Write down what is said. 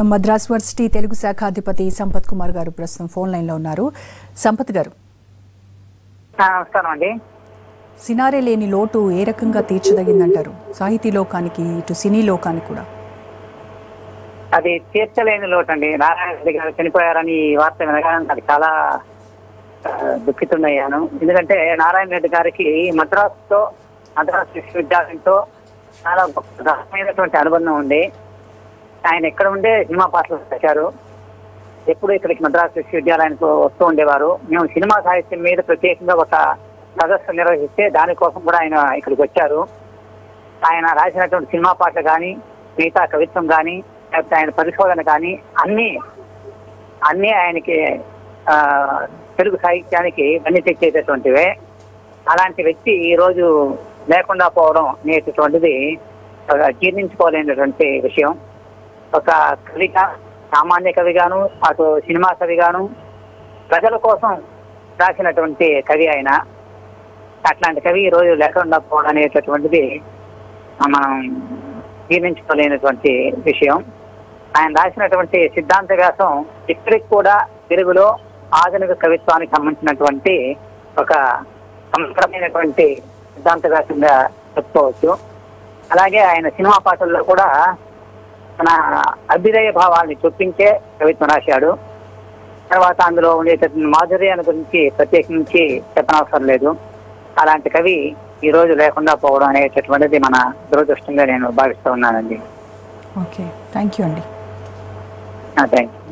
Madras university Telugu శాఖ అధిపతి సంపత్ కుమార్ గారు ప్రస్తుతం ఫోన్ లైన్లో ఉన్నారు సంపత్ గారు ఆ, నమస్కారం అండి సినారే లేని లోటు ఏ రకంగా తీర్చదగిందంటారు సాహితీ లోకానికి ఇటు సినీ లోకానికి కూడా అది తీర్చలేని లోటు అండి నారాయణ రెడ్డి గారు చనిపోయారని ఈ వార్త వినగానే నాకు చాలా ఆ, దుఃఖితున్నయ్యాను ఎందుకంటే నారాయణ రెడ్డి గారికి మద్రాసుతో మద్రాసు విశ్వవిద్యాలయంతో చాలా రకమైనటువంటి అనుబంధం ఉంది ఆయన ఎక్కడ ఉండే సినిమా పాటలు వచ్చారు ఎప్పుడు ఇక్కడికి మద్రాసు విశ్వవిద్యాలయానికి వస్తూ ఉండేవారు మేము సినిమా సాహిత్యం మీద ప్రత్యేకంగా ఒక సదస్సు నిర్వహిస్తే దానికోసం కూడా ఆయన ఇక్కడికి వచ్చారు ఆయన రాసినటువంటి సినిమా పాటలు కానీ మిగతా కవిత్వం కానీ లేకపోతే ఆయన పరిశోధన కానీ అన్నీ అన్నీ ఆయనకి ఆ, తెలుగు సాహిత్యానికి వన్ని తెచ్చేటటువంటివే అలాంటి వ్యక్తి ఈ రోజు లేకుండా పోవడం అనేటటువంటిది ఒక జీర్ణించుకోలేనటువంటి విషయం ఒక కవిగా సామాన్య కవిగాను అటు సినిమా కవిగాను ప్రజల కోసం రాసినటువంటి కవి ఆయన అట్లాంటి కవి ఈ రోజు లేకుండా పోవడం అనేటటువంటిది మనం జీర్ణించుకోలేనటువంటి విషయం ఆయన రాసినటువంటి సిద్ధాంత వ్యాసం ఇప్పటికి కూడా తెలుగులో ఆధునిక కవిత్వానికి సంబంధించినటువంటి ఒక సమగ్రమైనటువంటి సిద్ధాంత వ్యాసంగా చెప్పుకోవచ్చు అలాగే ఆయన సినిమా పాటల్లో కూడా తన అభ్యుదయ భావాల్ని చొప్పించే కవిత్వం రాశాడు తర్వాత అందులో ఉండేటటువంటి మాధుర్యాన్ని గురించి ప్రత్యేకించి చెప్పనవసరం లేదు అలాంటి కవి ఈ రోజు లేకుండా పోవడం అనేటటువంటిది మన దురదృష్టంగా నేను భావిస్తూ ఉన్నానండి ఓకే థ్యాంక్ యూ అండి థ్యాంక్ యూ